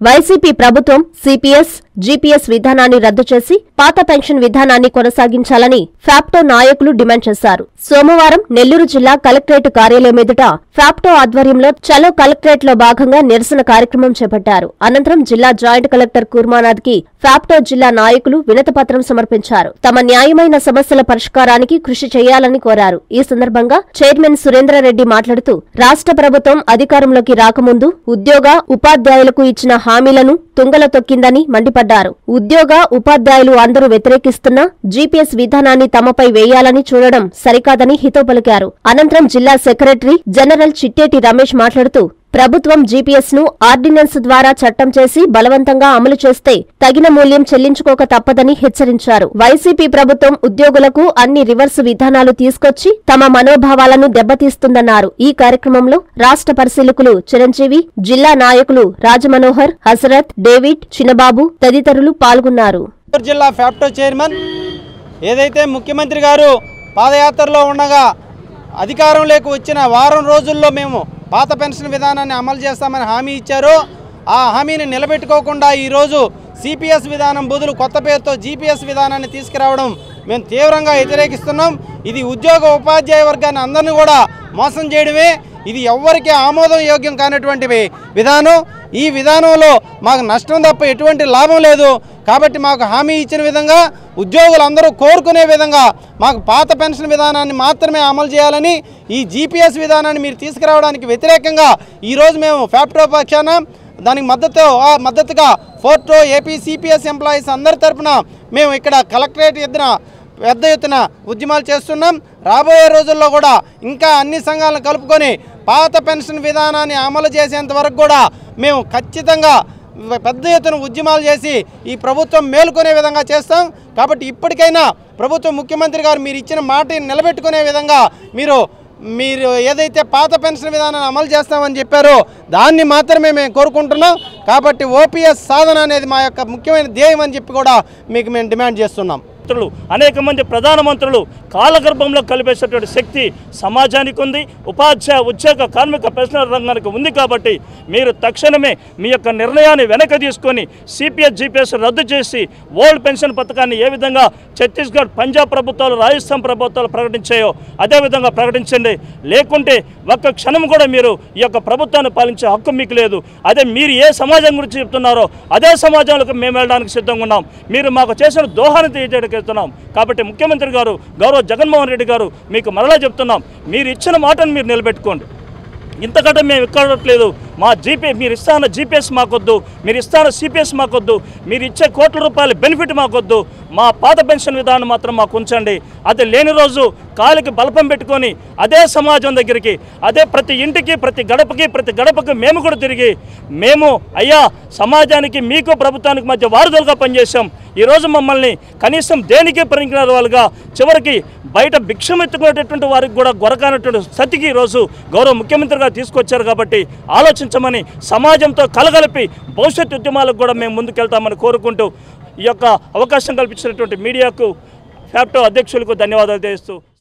YCP ప్రభుత్వం CPS GPS విధానాన్ని రద్దు చేసి పాత పెన్షన్ విధానాన్ని కొనసాగించాలని ఫ్యాప్టో నాయకులు డిమాండ్ చేశారు సోమవారం నెల్లూరు జిల్లా కలెక్టరేట్ కార్యాలయం ఎదుట ఫ్యాప్టో ఆధ్వర్యంలో చలో కలెక్టరేట్ లో భాగంగా నిరసన కార్యక్రమం చేపట్టారు అనంతరం జిల్లా జాయింట్ కలెక్టర్ కూర్మానాథ్ కి ఫ్యాప్టో జిల్లా నాయకులు వినతిపత్రం సమర్పించారు తమ న్యాయమైన సమస్యల పరిష్కారానికి కృషి చేయాలని కోరారు ఈ సందర్భంగా చైర్మన్ సురేంద్రారెడ్డి మాట్లాడుతూ రాష్ట్ర ప్రభుత్వం అధికారంలోకి రాకముందు ఉద్యోగ ఉపాధ్యాయులకు ఇచ్చిన హామీలను తుంగల తొక్కిందని మండిపడ్డారు ఉద్యోగ ఉపాధ్యాయులు అందరూ వ్యతిరేకిస్తున్న జీపీఎస్ విధానాన్ని తమపై వేయాలని చూడడం సరికాదని హితో పలికారు అనంతరం జిల్లా సెక్రటరీ జనరల్ చిట్టేటి రమేష్ మాట్లాడుతూ ప్రభుత్వం జీపీఎస్ ను ఆర్డినెన్స్ ద్వారా చట్టం చేసి బలవంతంగా అమలు చేస్తే తగిన మూల్యం చెల్లించుకోక తప్పదని హెచ్చరించారు వైసీపీ ప్రభుత్వం ఉద్యోగులకు అన్ని రివర్స్ విధానాలు తీసుకొచ్చి తమ మనోభావాలను దెబ్బతీస్తుందన్నారు ఈ కార్యక్రమంలో రాష్ట్ర పరిశీలకులు చిరంజీవి జిల్లా నాయకులు రాజమనోహర్ హసరత్ డేవిడ్ చిన్నబాబు తదితరులు పాల్గొన్నారు చిత్తూరు జిల్లా ఫ్యాప్టో చైర్మన్ ఏదైతే ముఖ్యమంత్రి గారు పాదయాత్రలో ఉండగా అధికారంలోకి వచ్చిన వారం రోజుల్లో మేము పాత పెన్షన్ విధానాన్ని అమలు చేస్తామని హామీ ఇచ్చారో ఆ హామీని నిలబెట్టుకోకుండా ఈరోజు సిపిఎస్ విధానం బదులు కొత్త పేరుతో జీపీఎస్ విధానాన్ని తీసుకురావడం మేము తీవ్రంగా వ్యతిరేకిస్తున్నాం ఇది ఉద్యోగ ఉపాధ్యాయ వర్గాన్ని అందరినీ కూడా మోసం చేయడమే ఇది ఎవ్వరికీ ఆమోదం యోగ్యం కానటువంటి వి- విధానం ఈ విధానంలో మాకు నష్టం తప్ప ఎటువంటి లాభం లేదు కాబట్టి మాకు హామీ ఇచ్చిన విధంగా ఉద్యోగులందరూ కోరుకునే విధంగా మాకు పాత పెన్షన్ విధానాన్ని మాత్రమే అమలు చేయాలని ఈ జీపీఎస్ విధానాన్ని మీరు తీసుకురావడానికి వ్యతిరేకంగా ఈరోజు మేము ఫ్యాప్టో పక్షాన దానికి మద్దతు ఆ మద్దతుగా ఫోర్టో ఏపీ సిపిఎస్ ఎంప్లాయీస్ అందరి తరపున మేము ఇక్కడ కలెక్టరేట్ ఎదున పెద్ద ఎత్తున ఉద్యమాలు చేస్తున్నాం రాబోయే రోజుల్లో కూడా ఇంకా అన్ని సంఘాలను కలుపుకొని పాత పెన్షన్ విధానాన్ని అమలు చేసేంత వరకు కూడా మేము ఖచ్చితంగా పెద్ద ఎత్తున ఉద్యమాలు చేసి ఈ ప్రభుత్వం మేలుకునే విధంగా చేస్తాం కాబట్టి ఇప్పటికైనా ప్రభుత్వం ముఖ్యమంత్రి గారు మీరు ఇచ్చిన మాటని నిలబెట్టుకునే విధంగా మీరు మీరు ఏదైతే పాత పెన్షన్ విధానాన్ని అమలు చేస్తామని చెప్పారో దాన్ని మాత్రమే మేము కోరుకుంటున్నాం కాబట్టి ఓపీఎస్ సాధన అనేది మా యొక్క ముఖ్యమైన ధ్యేయం అని చెప్పి కూడా మీకు మేము డిమాండ్ చేస్తున్నాం మంత్రులు అనేక మంది ప్రధానమంత్రులు కాలగర్భంలో కలిపేసేటువంటి శక్తి సమాజానికి ఉంది ఉపాధ్యాయ ఉద్యోగ కార్మిక పెన్షనర్ రంగానికి ఉంది కాబట్టి మీరు తక్షణమే మీ యొక్క నిర్ణయాన్ని వెనక తీసుకొని సిపిఎస్ జీపీఎస్ రద్దు చేసి ఓల్డ్ పెన్షన్ పథకాన్ని ఏ విధంగా ఛత్తీస్గఢ్ పంజాబ్ ప్రభుత్వాలు రాజస్థాన్ ప్రభుత్వాలు ప్రకటించాయో అదేవిధంగా ప్రకటించండి లేకుంటే ఒక్క క్షణం కూడా మీరు ఈ యొక్క ప్రభుత్వాన్ని పాలించే హక్కు మీకు లేదు అదే మీరు ఏ సమాజం గురించి చెప్తున్నారో అదే సమాజంలోకి మేము వెళ్ళడానికి సిద్ధంగా ఉన్నాం మీరు మాకు చేసిన దోహాన్ని తీయడానికి వెళ్తున్నాం కాబట్టి ముఖ్యమంత్రి గారు గౌరవ జగన్మోహన్ రెడ్డి గారు మీకు మరలా చెప్తున్నాం మీరు ఇచ్చిన మాటను మీరు నిలబెట్టుకోండి ఇంతకంటే మేము ఎక్కడట్లేదు మా జీపీ మీరు ఇస్తాన జీపీఎస్ మాకొద్దు మీరు ఇస్తాన సిపిఎస్ మాకొద్దు మీరు ఇచ్చే కోట్ల రూపాయల బెనిఫిట్ మాకొద్దు మా పాత పెన్షన్ విధానం మాత్రం మాకు ఉంచండి అది లేని రోజు కాలికి బలపం పెట్టుకొని అదే సమాజం దగ్గరికి అదే ప్రతి ఇంటికి ప్రతి గడపకి ప్రతి గడపకి మేము కూడా తిరిగి మేము అయ్యా సమాజానికి మీకు ప్రభుత్వానికి మధ్య వారధులుగా పనిచేసాం ఈరోజు మమ్మల్ని కనీసం దేనికి పరికిన వాళ్ళుగా చివరికి బయట భిక్షమెత్తుకునేటటువంటి వారికి కూడా గొరకానటువంటి స్థితికి ఈరోజు గౌరవ ముఖ్యమంత్రిగా తీసుకొచ్చారు కాబట్టి ఆలోచించమని సమాజంతో కలగలిపి భవిష్యత్ ఉద్యమాలకు కూడా మేము ముందుకెళ్తామని కోరుకుంటూ ఈ యొక్క అవకాశం కల్పించినటువంటి మీడియాకు ఫ్యాప్టో అధ్యక్షులకు ధన్యవాదాలు తెలుస్తూ